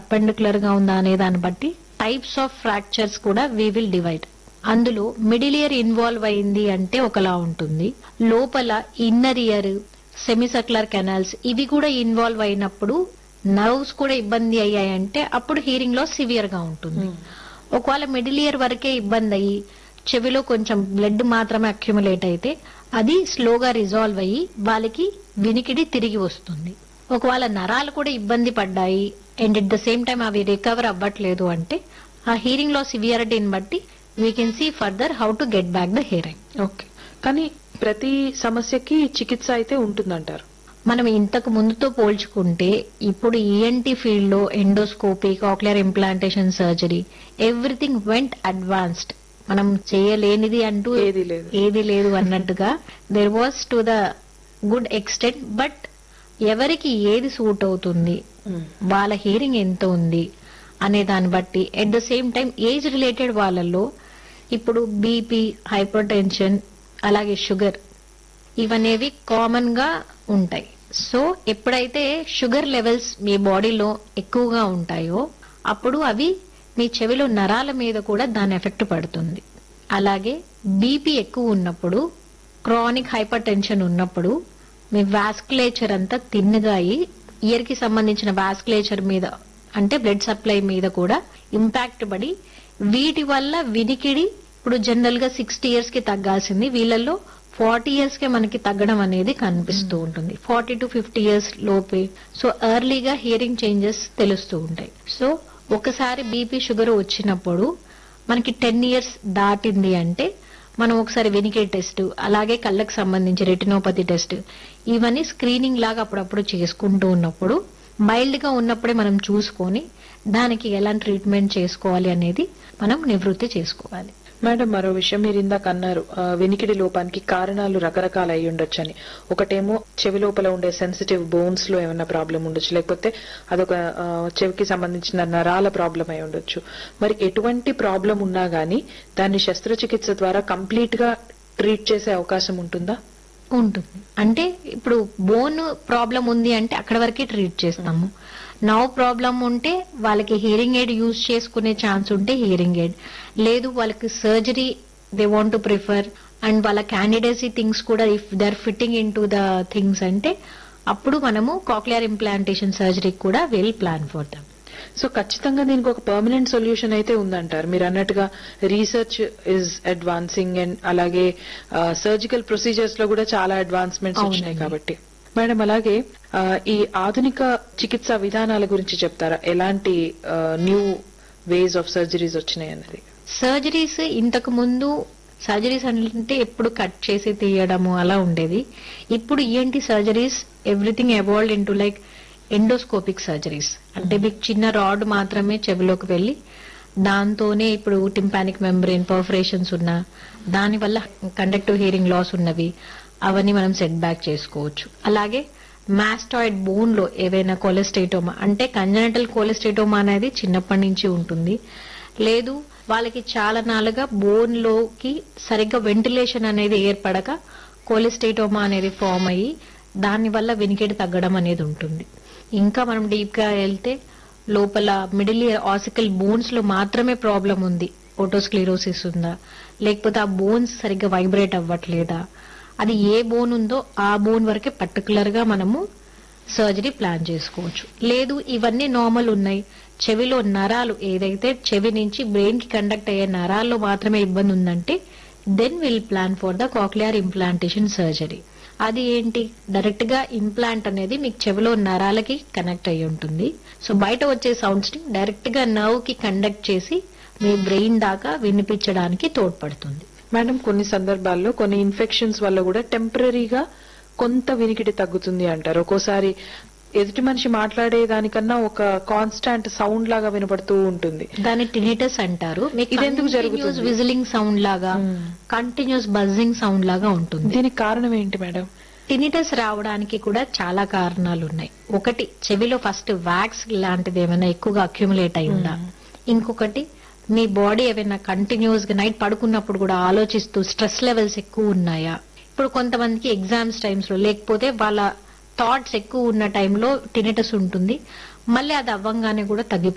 Perpendicular గా ఉందా అనే దాన్ని బట్టి టైప్స్ ఆఫ్ ఫ్రాక్చర్స్ కూడా వీ విల్ డివైడ్ అందులో మిడిల్ ఇయర్ ఇన్వాల్వ్ అయింది అంటే ఒకలా ఉంటుంది లోపల ఇన్నర్ ఇయర్ సెమిసక్యులర్ కెనాల్స్ ఇవి కూడా ఇన్వాల్వ్ అయినప్పుడు నర్వ్స్ కూడా ఇబ్బంది అయ్యాయంటే అప్పుడు హీరింగ్ లాస్ సివియర్ గా ఉంటుంది ఒకవేళ మిడిల్ ఇయర్ వరకే ఇబ్బంది అయ్యి చెవిలో కొంచెం బ్లడ్ మాత్రమే అక్యుములేట్ అయితే అది స్లోగా రిజాల్వ్ అయ్యి వాళ్ళకి వినికిడి తిరిగి వస్తుంది ఒకవేళ నరాలు కూడా ఇబ్బంది పడ్డాయి and at the same time అవి రికవర్ అవ్వట్లేదు అంటే ఆ హీరింగ్ లో సివియారిటీని బట్టి we can see further how to get back the hearing okay కానీ ప్రతి సమస్యకి చికిత్స అయితే ఉంటుందంటారు మనం ఇంతకు ముందుతో పోల్చుకుంటే ఇప్పుడు ఈఎన్టీ ఫీల్డ్ లో endoscopy cochlear implantation surgery everything went advanced మనం చేయలేనిది అంటూ ఏదీ లేదు. ఏది లేదు అన్నట్టుగా there was to the good extent but ఎవరికి ఏది సూట్ అవుతుంది వాళ్ళ హియరింగ్ ఎంత ఉంది అనే దాన్ని బట్టి at the same time age related వాళ్ళల్లో ఇప్పుడు బీపీ హైపర్ టెన్షన్ అలాగే షుగర్ ఇవనేవి కామన్ గా ఉంటాయి సో ఎప్పుడైతే షుగర్ లెవెల్స్ మీ బాడీలో ఎక్కువగా ఉంటాయో అప్పుడు అవి మీ చెవిలో నరాల మీద కూడా దాని ఎఫెక్ట్ పడుతుంది అలాగే బీపీ ఎక్కువ ఉన్నప్పుడు క్రానిక్ హైపర్ టెన్షన్ ఉన్నప్పుడు మీ వాస్కులేచర్ అంతా తిన్నగా అయి ఇయర్ కి సంబంధించిన వాస్కులేచర్ మీద అంటే బ్లడ్ సప్లై మీద కూడా ఇంపాక్ట్ పడి వీటి వల్ల వినికిడి ఇప్పుడు జనరల్ గా సిక్స్టీ ఇయర్స్ కి తగ్గాల్సింది వీళ్ళల్లో ఫార్టీ ఇయర్స్ కే మనకి తగ్గడం అనేది కనిపిస్తూ ఉంటుంది ఫార్టీ టు ఫిఫ్టీ ఇయర్స్ లోపే సో ఎర్లీగా హియరింగ్ చేంజెస్ తెలుస్తూ ఉంటాయి సో ఒకసారి బీపీ షుగర్ వచ్చినప్పుడు మనకి టెన్ ఇయర్స్ దాటింది అంటే మనం ఒకసారి వెనికేట్ టెస్ట్ అలాగే కళ్ళకు సంబంధించి రెటినోపతి టెస్ట్ ఇవన్నీ స్క్రీనింగ్ లాగా అప్పుడప్పుడు చేసుకుంటూ ఉన్నప్పుడు మైల్డ్ గా ఉన్నప్పుడే మనం చూసుకొని దానికి ఎలాంటి ట్రీట్మెంట్ చేసుకోవాలి అనేది మనం నివృత్తి చేసుకోవాలి మేడం మరో విషయం మీరు ఇందాక అన్నారు ఆ, వినికిడి లోపానికి కారణాలు రకరకాల అయి ఉండొచ్చని ఒకటేమో చెవి లోపల ఉండే సెన్సిటివ్ బోన్స్ లో ఏమైనా ప్రాబ్లం ఉండొచ్చు లేకపోతే అదొక ఆ, చెవికి సంబంధించిన నరాల ప్రాబ్లం అయి ఉండొచ్చు మరి ఎటువంటి ప్రాబ్లం ఉన్నా గానీ దాన్ని శస్త్రచికిత్స ద్వారా కంప్లీట్ గా ట్రీట్ చేసే అవకాశం ఉంటుందా ఉంటుంది అంటే ఇప్పుడు బోన్ ప్రాబ్లం ఉంది అంటే అక్కడ వరకే ట్రీట్ చేస్తాము నవ్ ప్రాబ్లం ఉంటే వాళ్ళకి హియరింగ్ ఎయిడ్ యూజ్ చేసుకునే ఛాన్స్ ఉంటే హియరింగ్ ఎయిడ్ లేదు వాళ్ళకి surgery they want to prefer and వాళ్ళ క్యాండిడేసీ థింగ్స్ కూడా if they are fitting in to the things అంటే అప్పుడు మనము కాక్లియర్ ఇంప్లాంటేషన్ సర్జరీ కూడా will plan for them so ఖచ్చితంగా దీనికి ఒక పర్మనెంట్ సొల్యూషన్ అయితే ఉందంటారు మీరు అన్నట్టుగా రీసెర్చ్ ఇస్ అడ్వాన్సింగ్ అండ్ అలాగే సర్జికల్ ప్రొసీజర్స్ లో కూడా చాలా అడ్వాన్స్మెంట్స్ వచ్చినాయి అవునండి. కాబట్టి మేడం అలాగే ఆ, ఈ ఆధునిక చికిత్సా విధానాల గురించి చెప్తారా ఎలాంటి న్యూ వేస్ ఆఫ్ సర్జరీస్ వచ్చినాయి అన్నది సర్జరీస్ ఇంతకు ముందు సర్జరీస్ అంటే ఎప్పుడు కట్ చేసి తీయడము అలా ఉండేది ఇప్పుడు ఏంటి surgeries everything evolve into like endoscopic surgeries అంటే మీకు చిన్న రాడ్ మాత్రమే చెవిలోకి వెళ్ళి దాంతోనే ఇప్పుడు టింపానిక్ మెంబ్రెయిన్ పర్ఫరేషన్స్ ఉన్న దాని వల్ల కండక్టివ్ హియరింగ్ లాస్ ఉన్నవి అవన్నీ మనం సెట్ బ్యాక్ చేసుకోవచ్చు అలాగే మాస్టాయిడ్ బోన్ లో ఏవైనా కొలెస్టేటోమా అంటే కంజనటల్ కొలెస్టేటోమా అనేది చిన్నప్పటి నుంచి ఉంటుంది లేదు వాళ్ళకి చాలా నాలుగా బోన్ లోకి సరిగ్గా వెంటిలేషన్ అనేది ఏర్పడక కొలెస్టేటోమా అనేది ఫామ్ అయ్యి దాని వల్ల వినికిడి తగ్గడం అనేది ఉంటుంది ఇంకా మనం డీప్ గా వెళ్తే లోపల మిడిల్ ఇయర్ ఆసికల్ బోన్స్ లో మాత్రమే ప్రాబ్లం ఉంది ఓటోస్క్లీరోసిస్ ఉందా లేకపోతే ఆ బోన్స్ సరిగ్గా వైబ్రేట్ అవ్వట్లేదా అది ఏ బోన్ ఉందో ఆ బోన్ వరకే పర్టికులర్ గా మనము సర్జరీ ప్లాన్ చేసుకోవచ్చు లేదు ఇవన్నీ నార్మల్ ఉన్నాయి చెవిలో నరాలు ఏదైతే చెవి నుంచి బ్రెయిన్ కి కండక్ట్ అయ్యే నరాల్లో మాత్రమే ఇబ్బంది ఉందంటే then will plan for the cochlear implantation surgery అది ఏంటి డైరెక్ట్ గా ఇంప్లాంట్ అనేది మీకు చెవిలో నరాలకి కనెక్ట్ అయి ఉంటుంది సో బయట వచ్చే సౌండ్స్ ని డైరెక్ట్ గా నర్వ్ కి కండక్ట్ చేసి మీ బ్రెయిన్ దాకా వినిపించడానికి తోడ్పడుతుంది మేడం కొన్ని సందర్భాల్లో కొన్ని ఇన్ఫెక్షన్స్ వల్ల కూడా టెంపరీగా కొంత వినికిడి తగ్గుతుంది అంటారు ఒక్కోసారి ఎదుటి మనిషి మాట్లాడే దానికన్నా ఒక కాన్స్టాంట్ సౌండ్ లాగా వినపడుతూ ఉంటుంది దాన్ని టినిటస్ అంటారు మీకు ఇదెందుకు జరుగుతుంది? విజిలింగ్ సౌండ్ లాగా Hmm. కంటిన్యూస్ బజ్జింగ్ సౌండ్ లాగా ఉంటుంది దీనికి కారణం ఏంటి మేడం టినిటస్ రావడానికి కూడా చాలా కారణాలు ఉన్నాయి ఒకటి చెవిలో ఫస్ట్ వ్యాక్స్ లాంటిది ఏమైనా ఎక్కువగా అక్యుములేట్ అయి ఉందా ఇంకొకటి మీ బాడీ ఏమైనా కంటిన్యూస్ గా నైట్ పడుకున్నప్పుడు కూడా ఆలోచిస్తూ స్ట్రెస్ లెవెల్స్ ఎక్కువ ఉన్నాయా ఇప్పుడు కొంతమందికి ఎగ్జామ్స్ టైమ్స్ లో లేకపోతే వాళ్ళ థాట్స్ ఎక్కువ ఉన్న టైంలో టినిటస్ ఉంటుంది మళ్ళీ అది అవ్వంగానే కూడా తగ్గి